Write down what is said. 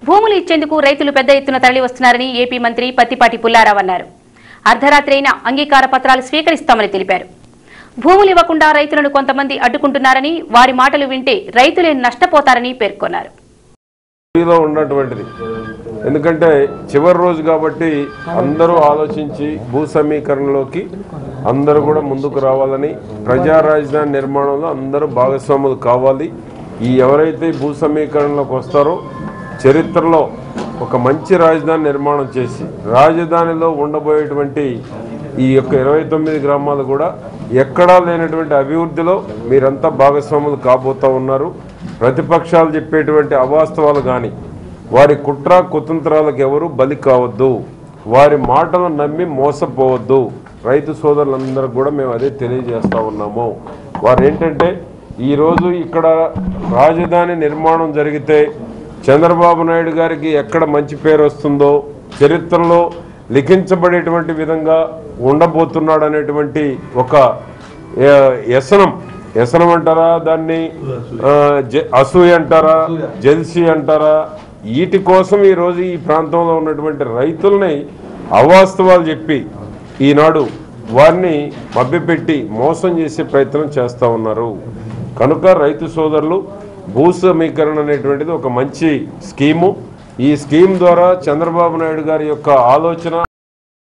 భూములు ఇచ్చేందుకు రైతులు పెద్ద ఎత్తున తరలి వస్తున్నారని ఏపీ మంత్రి పత్తిపాటి పుల్లారావు అన్నారు అర్ధరాత్రి అయినా అంగీకార పత్రాలు స్వీకరిస్తామని తెలిపారు భూములు ఇవ్వకుండా రైతులను కొంతమంది అడ్డుకుంటున్నారని వారి మాటలు వింటే రైతులే నష్టపోతారని పేర్కొన్నారు లో ఉన్నటువంటిది ఎందుకంటే చివరి రోజు కాబట్టి అందరూ ఆలోచించి భూ సమీకరణలోకి అందరూ కూడా ముందుకు రావాలని ప్రజా రాజధాని నిర్మాణంలో అందరూ భాగస్వాములు కావాలి ఈ ఎవరైతే భూ సమీకరణలోకి వస్తారో చరిత్రలో ఒక మంచి రాజధాని నిర్మాణం చేసి రాజధానిలో ఉండబోయేటువంటి ఈ యొక్క ఇరవై తొమ్మిది గ్రామాలు కూడా ఎక్కడా లేనటువంటి అభివృద్ధిలో మీరంతా భాగస్వాములు కాబోతా ఉన్నారు ప్రతిపక్షాలు చెప్పేటువంటి అవాస్తవాలు కానీ వారి కుట్ర కుతంత్రాలకు ఎవరు బలి కావద్దు వారి మాటలు నమ్మి మోసపోవద్దు రైతు సోదరులందరూ కూడా మేము అదే తెలియజేస్తా ఉన్నాము వారు ఏంటంటే ఈరోజు ఇక్కడ రాజధాని నిర్మాణం జరిగితే చంద్రబాబు నాయుడు గారికి ఎక్కడ మంచి పేరు వస్తుందో చరిత్రలో లిఖించబడేటువంటి విధంగా ఉండబోతున్నాడు అనేటువంటి ఒక ఏ, వ్యసనం వ్యసనం అంటారా దాన్ని ఆ, జ- అసూయ అంటారా జెల్సీ అంటారా వీటి కోసం ఈరోజు ఈ ప్రాంతంలో ఉన్నటువంటి రైతుల్ని అవాస్తవాలు చెప్పి ఈనాడు వారిని మభ్యపెట్టి మోసం చేసే ప్రయత్నం చేస్తూ ఉన్నారు కనుక రైతు సోదరులు భూ సమీకరణ అనేటువంటిది ఒక మంచి స్కీము ఈ స్కీమ్ ద్వారా చంద్రబాబు నాయుడు గారి యొక్క ఆలోచన